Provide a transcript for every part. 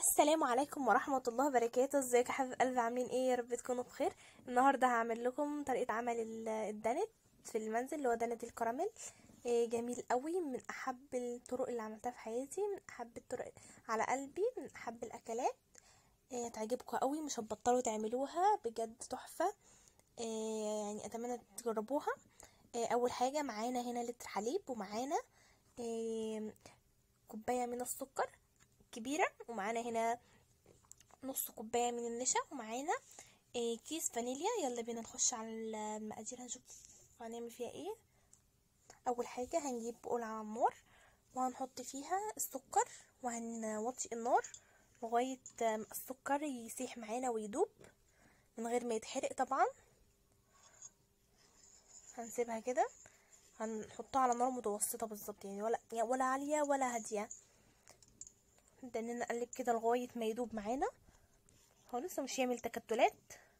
السلام عليكم ورحمة الله وبركاته ازيك يا حبيب قلبي عاملين ايه يا رب تكونوا بخير النهاردة هعمل لكم طريقة عمل ال- الدانت في المنزل اللي هو دانت الكراميل إيه جميل قوي من احب الطرق اللي عملتها في حياتي من احب الطرق على قلبي من احب الاكلات إيه تعجبكم قوي مش هتبطلوا تعملوها بجد تحفة إيه يعني اتمنى تجربوها إيه اول حاجة معانا هنا لتر حليب ومعانا إيه كوباية من السكر كبيرة ومعانا هنا نص كوباية من النشا ومعانا إيه كيس فانيليا يلا بينا نخش على المقادير هنشوف هنعمل فيها ايه اول حاجة هنجيب بقول على النار وهنحط فيها السكر وهنوطي النار لغاية ما السكر يسيح معانا ويدوب من غير ما يتحرق طبعا هنسيبها كده هنحطها على نار متوسطة بالظبط يعني ولا ولا عالية ولا هادية نبدأ نقلب كده لغاية ما يدوب معانا هو لسه مش يعمل تكتلات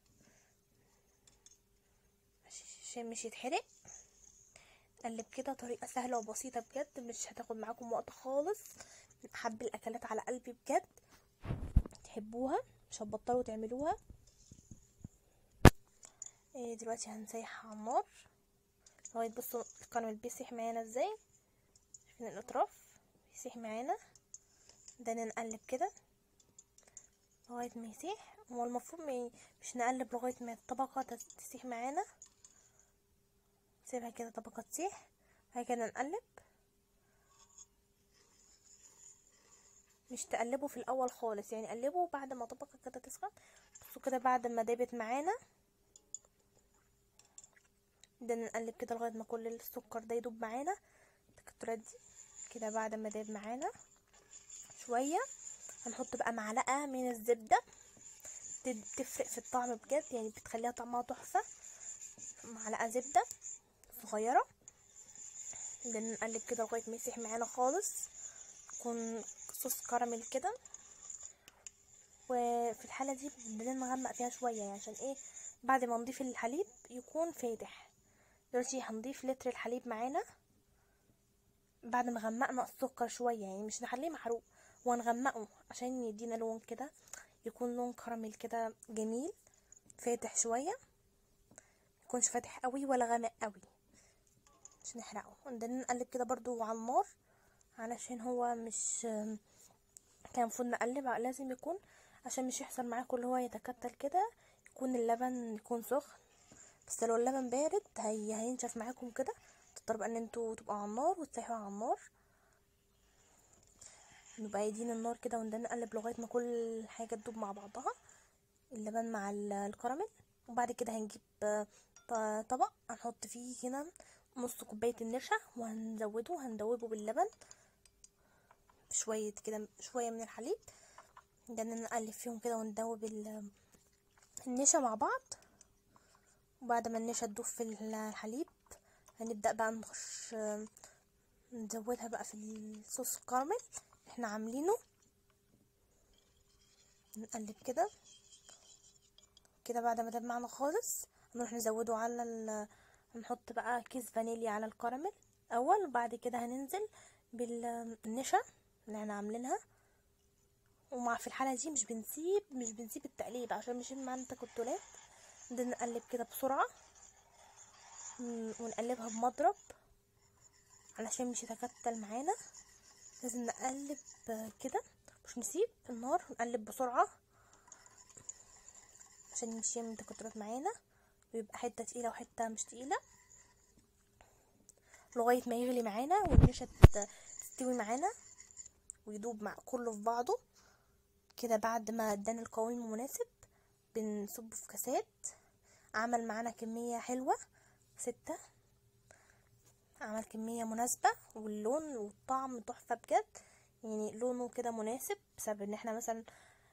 عشان مش يتحرق نقلب كده طريقة سهلة وبسيطة بجد مش هتاخد معاكم وقت خالص من أحب الأكلات على قلبي بجد تحبوها مش هتبطلوا تعملوها إيه دلوقتي هنسيح على النار لغاية بصوا الكراميل بيسيح معانا ازاي شايفين الأطراف بيسيح معانا ده نقلب كده لغاية ما يسيح هو المفروض مش نقلب لغاية ما الطبقة تسيح معانا نسيبها كده طبقة تسيح بعد كده نقلب مش تقلبه في الأول خالص يعني قلبه بعد ما طبقة كده تسخن بصوا كده بعد ما دابت معانا ده نقلب كده لغاية ما كل السكر ده يدوب معانا التكتلات دي كده بعد ما داب معانا شوية هنحط بقى معلقة من الزبدة تفرق في الطعم بجد يعني بتخليها طعمها تحفة معلقة زبدة صغيرة ده نقلب كده لغاية ما يسيح معانا خالص يكون صوص كراميل كده وفي الحالة دي بدنا نغمق فيها شوية يعني عشان ايه بعد ما نضيف الحليب يكون فاتح دلوقتي هنضيف لتر الحليب معانا بعد ما غمقنا السكر شوية يعني مش نخليه محروق ونغمقه عشان يدينا لون كده يكون لون كراميل كده جميل فاتح شوية يكونش فاتح قوي ولا غامق قوي مش نحرقه عندنا نقلب كده برضو على النار علشان هو مش كان المفروض نقلب لازم يكون عشان مش يحصل معاكم اللي هو يتكتل كده يكون اللبن يكون سخن بس لو اللبن بارد هي هينشف معاكم كده تضطروا بقى ان انتوا تبقوا على النار وتسيحوا على النار نبقى ايدين النار كده ونبدا نقلب لغايه ما كل حاجه تدوب مع بعضها اللبن مع الكراميل وبعد كده هنجيب طبق هنحط فيه هنا نص كوبايه النشا وهنزوده هندوبه باللبن شويه كده شويه من الحليب ده نقلب فيهم كده وندوب النشا مع بعض وبعد ما النشا تدوب في الحليب هنبدا بقى نخش نزودها بقى في الصوص الكراميل احنا عاملينه نقلب كده كده بعد ما داب معنا خالص هنروح نزوده على ال... هنحط بقى كيس فانيليا على الكراميل اول وبعد كده هننزل بالنشا اللي احنا عاملينها ومع في الحاله دي مش بنسيب مش بنسيب التقليب عشان مش معانا تكتلات ده نقلب كده بسرعه ونقلبها بمضرب علشان مش يتكتل معانا لازم نقلب كده مش نسيب النار ونقلب بسرعة عشان مش يعمل تكتلات معانا ويبقى حتة تقيلة وحتة مش تقيلة لغاية ما يغلي معانا والنشا تستوي معانا ويدوب مع كله في بعضه كده بعد ما ادانا القوام المناسب بنصبه في كاسات عمل معانا كمية حلوة ستة عمل كمية مناسبة واللون والطعم تحفة بجد يعني لونه كده مناسب بسبب ان احنا مثلا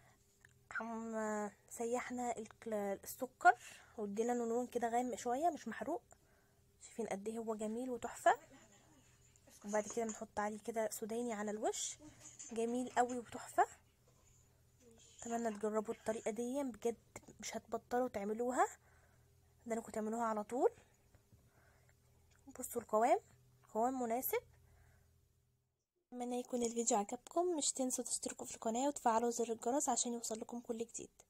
سيحنا السكر وادينا له لون كده غامق شوية مش محروق شايفين قد ايه هو جميل وتحفة وبعد كده بنحط عليه كده سوداني على الوش جميل قوي وتحفة اتمنى تجربوا الطريقة دي بجد مش هتبطلوا تعملوها ده انكم تعملوها على طول بصوا القوام قوام مناسب اتمنى يكون الفيديو عجبكم مش تنسوا تشتركوا في القناة وتفعلوا زر الجرس عشان يوصل لكم كل جديد